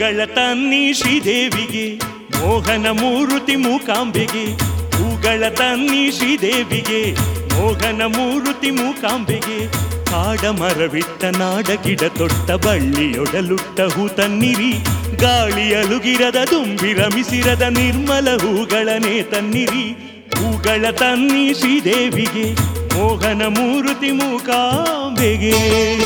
ಹೂಗಳ ತನ್ನಿ ಶ್ರೀದೇವಿಗೆ ಮೋಹನ ಮೂರುತಿ ಮೂಕಾಂಬೆಗೆ ಹೂಗಳ ತನ್ನಿ ಶ್ರೀದೇವಿಗೆ ಮೋಹನ ಮೂರುತಿ ಮೂಕಾಂಬೆಗೆ ಕಾಡ ಮರವಿಟ್ಟ ನಾಡ ಗಿಡ ತೊಟ್ಟ ಬಳ್ಳಿಯೊಡಲುಟ್ಟ ಹೂ ತನ್ನಿರಿ ಗಾಳಿಯಲುಗಿರದ ದುಂಬಿರ ಮಿಸಿರದ ನಿರ್ಮಲ ಹೂಗಳನೆ ತನ್ನಿರಿ ಹೂಗಳ ತನ್ನಿ ಶ್ರೀದೇವಿಗೆ ಮೋಹನ ಮೂರುತಿ ಮೂಕಾಂಬೆಗೆ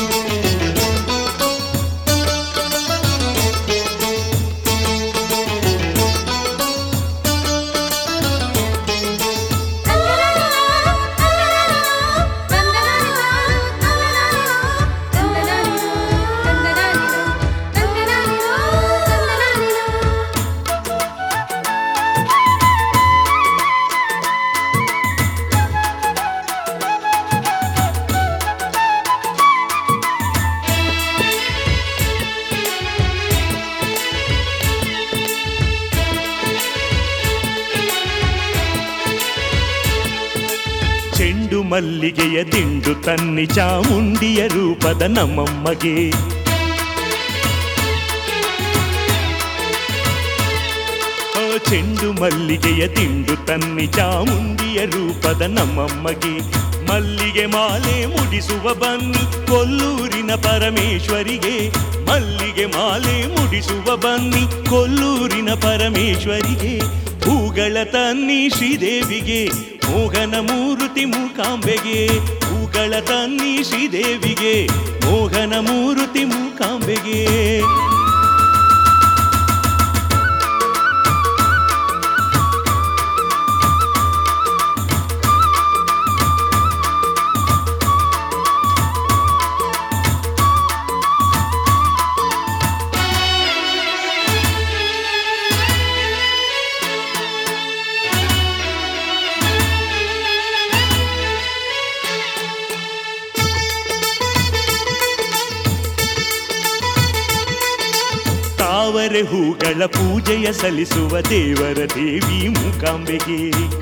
ಚೆಂಡು ಮಲ್ಲಿಗೆಯ ದಿಂಡು ತನ್ನಿ ಚಾಮುಂಡಿಯ ರೂಪದ ನಮ್ಮಮ್ಮಗೆ ಆ ಚೆಂಡು ಮಲ್ಲಿಗೆಯ ದಿಂಡು ತನ್ನಿ ಚಾಮುಂಡಿಯ ರೂಪದ ನಮ್ಮಮ್ಮಗೆ ಮಲ್ಲಿಗೆ ಮಾಲೆ ಮುಡಿಸುವ ಬನ್ನಿ ಕೊಲ್ಲೂರಿನ ಪರಮೇಶ್ವರಿಗೆ ಮಲ್ಲಿಗೆ ಮಾಲೆ ಮುಡಿಸುವ ಬನ್ನಿ ಕೊಲ್ಲೂರಿನ ಪರಮೇಶ್ವರಿಗೆ ಹೂಗಳ ತನ್ನಿ ಶ್ರೀದೇವಿಗೆ ಮೋಹನ ಮೂರುತಿ ಮೂಕಾಂಬೆಗೆ ಹೂಗಳ ತನ್ನಿ ಶ್ರೀದೇವಿಗೆ ಮೋಹನ ಮೂರುತಿ ಮೂಕಾಂಬೆಗೆ ತಾವರೆ ಹೂಗಳ ಪೂಜೆಯ ಸಲ್ಲಿಸುವ ದೇವರ ದೇವಿ ಮೂಕಾಂಬೆಗೆ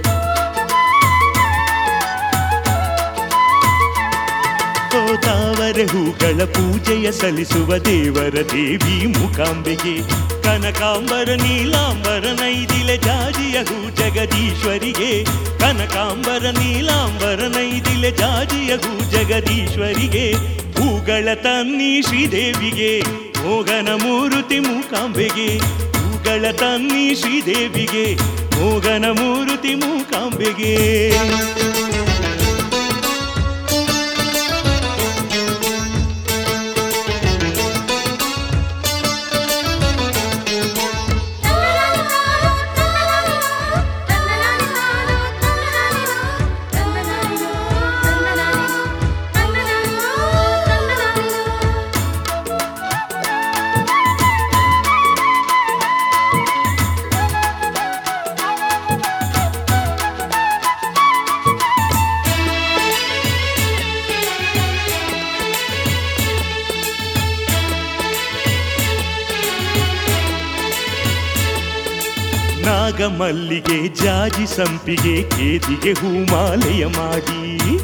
ಓ ತಾವರೆ ಹೂಗಳ ಪೂಜೆಯ ಸಲ್ಲಿಸುವ ದೇವರ ದೇವಿ ಮೂಕಾಂಬೆಗೆ ಕನಕಾಂಬರ ನೀಲಾಂಬರ ನೈದಿಲೆ ಜಾಜಿಯ ಹೂ ಜಗದೀಶ್ವರಿಗೆ ಕನಕಾಂಬರ ನೀಲಾಂಬರ ನೈದಿಲೆ ಜಾಜಿಯ ಹೂ ಜಗದೀಶ್ವರಿಗೆ ಹೂಗಳ ತನ್ನಿ ಶ್ರೀದೇವಿಗೆ ಮೋಗನ ಮೂರುತಿ ಮೂಕಾಂಬೆಗೆ ಹೂಗಳ ತನ್ನಿ ಶ್ರೀದೇವಿಗೆ ಮೋಗನ ಮೂರುತಿ ಮೂಕಾಂಬೆಗೆ ನಾಗಮಲ್ಲಿಗೆ ಜಾಜಿ ಸಂಪಿಗೆ ಕೇದಿಗೆ ಹೂಮಾಲೆಯ ಮಾಡಿ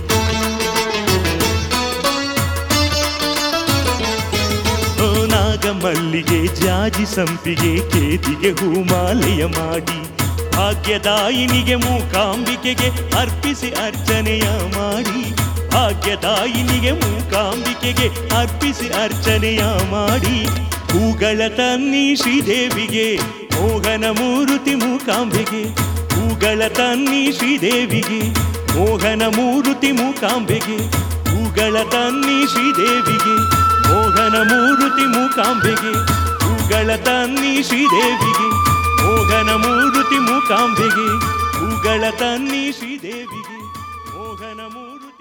ಓ ನಾಗಮಲ್ಲಿಗೆ ಜಾಜಿ ಸಂಪಿಗೆ ಕೇದಿಗೆ ಹೂಮಾಲೆಯ ಮಾಡಿ ಭಾಗ್ಯದಾಯಿನಿಗೆ ಮೂಕಾಂಬಿಕೆಗೆ ಅರ್ಪಿಸಿ ಅರ್ಚನೆಯ ಮಾಡಿ ಭಾಗ್ಯದಾಯಿನಿಗೆ ಮೂಕಾಂಬಿಕೆಗೆ ಅರ್ಪಿಸಿ ಅರ್ಚನೆಯ ಮಾಡಿ ಹೂಗಳ ತನ್ನಿ ಶ್ರೀದೇವಿಗೆ ಮೋಹನ ಮೂರುತಿ ಮೂಕಾಂಬೆಗೆ ಹೂಗಳ ತನ್ನಿ ಶ್ರೀದೇವಿಗೆ ಮೋಹನ ಮೂರುತಿ ಮೂಕಾಂಬೆಗೆ ಹೂಗಳ ತನ್ನಿ ಶ್ರೀದೇವಿಗೆ ಮೋಹನ ಮೂರುತಿ ಮೂಕಾಂಬೆಗೆ ಹೂಗಳ ತನ್ನಿ ಶ್ರೀದೇವಿಗೆ ಮೋಹನ ಮೂರುತಿ ಮೂಕಾಂಬೆಗೆ ಹೂಗಳ ತನ್ನಿ ಶ್ರೀದೇವಿಗೆ ಮೋಹನ ಮೂರುತಿ